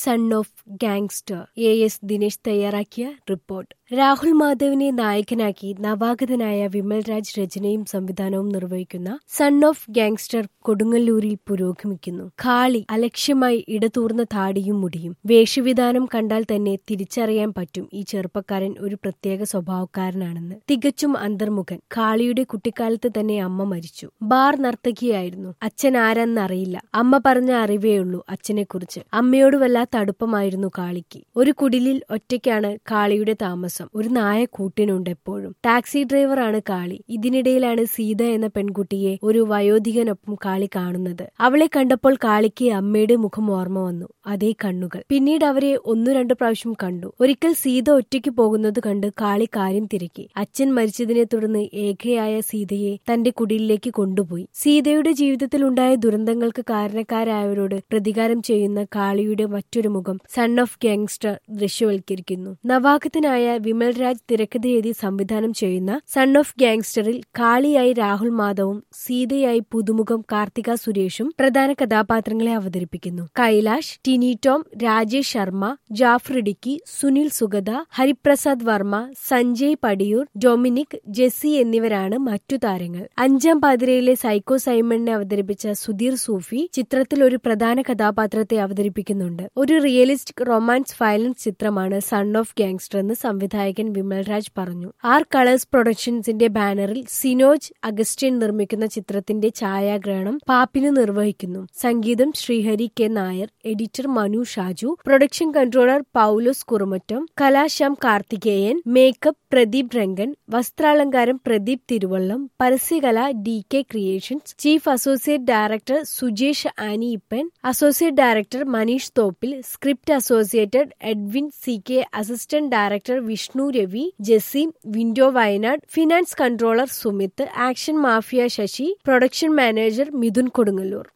sun of gangster A S Dinesh തയ്യാറാക്കിയ report Rahul മാധവിനെ നായകനാക്കി നവാഗതനായ വിമൽ രാജ് രചനയും സംവിധാനവും നിർവഹിക്കുന്ന സൺ ഓഫ് ഗാങ്സ്റ്റർ കൊടുങ്ങല്ലൂരിൽ പുരോഗമിക്കുന്നു കാളി അലക്ഷ്യമായി ഇടതൂർന്ന താടിയും മുടിയും വേഷവിധാനം കണ്ടാൽ തന്നെ തിരിച്ചറിയാൻ പറ്റും ഈ ചെറുപ്പക്കാരൻ ഒരു പ്രത്യേക സ്വഭാവക്കാരനാണെന്ന് തികച്ചും അന്തർമുഖൻ കാളിയുടെ കുട്ടിക്കാലത്ത് തന്നെ അമ്മ മരിച്ചു ബാർ നർത്തകിയായിരുന്നു അച്ഛൻ ആരെന്നറിയില്ല അമ്മ പറഞ്ഞ അറിവേയുള്ളൂ അച്ഛനെക്കുറിച്ച് അമ്മയോട് വല്ലാത്ത അടുപ്പമായിരുന്നു കാളിക്ക് ഒരു കുടിലിൽ ഒറ്റയ്ക്കാണ് കാളിയുടെ താമസം ഒരു നായ കൂട്ടിനുണ്ട് എപ്പോഴും ടാക്സി ഡ്രൈവറാണ് കാളി ഇതിനിടയിലാണ് സീത എന്ന പെൺകുട്ടിയെ ഒരു വയോധികനൊപ്പം കാളി കാണുന്നത് അവളെ കണ്ടപ്പോൾ കാളിക്ക് അമ്മയുടെ മുഖം ഓർമ്മ വന്നു അതേ കണ്ണുകൾ പിന്നീട് അവരെ ഒന്നു രണ്ടു പ്രാവശ്യം കണ്ടു ഒരിക്കൽ സീത ഒറ്റയ്ക്ക് പോകുന്നത് കണ്ട് കാളി കാര്യം തിരക്കി അച്ഛൻ മരിച്ചതിനെ തുടർന്ന് ഏകയായ സീതയെ തന്റെ കുടിലിലേക്ക് കൊണ്ടുപോയി സീതയുടെ ജീവിതത്തിൽ ഉണ്ടായ ദുരന്തങ്ങൾക്ക് കാരണക്കാരായവരോട് പ്രതികാരം ചെയ്യുന്ന കാളിയുടെ മറ്റൊരു മുഖം സൺ ഓഫ് ഗാങ്സ്റ്റർ ദൃശ്യവൽക്കരിക്കുന്നു നവാഗതനായ വിമൽ രാജ് തിരക്കഥ എഴുതി സംവിധാനം ചെയ്യുന്ന സൺ ഓഫ് ഗാങ്സ്റ്ററിൽ കാളിയായി രാഹുൽ മാധവും സീതയായി പുതുമുഖം കാർത്തിക സുരേഷും പ്രധാന കഥാപാത്രങ്ങളെ അവതരിപ്പിക്കുന്നു കൈലാഷ് ടിനി ടോം രാജേഷ് ശർമ്മ ജാഫർ ഇടുക്കി സുനിൽ സുഗത ഹരിപ്രസാദ് വർമ്മ സഞ്ജയ് പടിയൂർ ഡൊമിനിക് ജെസ്സി എന്നിവരാണ് മറ്റു താരങ്ങൾ അഞ്ചാം പാതിരയിലെ സൈക്കോ സൈമണിനെ അവതരിപ്പിച്ച സുധീർ സൂഫി ചിത്രത്തിൽ ഒരു പ്രധാന കഥാപാത്രത്തെ അവതരിപ്പിക്കുന്നുണ്ട് ഒരു റിയലിസ്റ്റിക് റൊമാൻസ് വയലൻസ് ചിത്രമാണ് സൺ ഓഫ് ഗാങ്സ്റ്റർ എന്ന് സംവിധായകൻ വിമൽ രാജ് പറഞ്ഞു ആർ കളേഴ്സ് പ്രൊഡക്ഷൻസിന്റെ ബാനറിൽ സിനോജ് അഗസ്റ്റിൻ നിർമ്മിക്കുന്ന ചിത്രത്തിന്റെ ഛായാഗ്രഹണം പാപ്പിന് നിർവഹിക്കുന്നു സംഗീതം Srihari K Nair editor Manu Shaju production controller Paulose Kurumattam കലാശ്യാം കാർത്തികേയൻ മേക്കപ്പ് പ്രദീപ് രംഗൻ വസ്ത്രാലങ്കാരം പ്രദീപ് തിരുവള്ളം പരസ്യകല D K creations chief associate director Sujesh Ani Ippan associate director Maneesh Thoppil script associated Edwin C K assistant director Vishnu Ravi Jessim window Wayanad finance controller Sumith action mafia Sasi production manager Mithun Kodungallur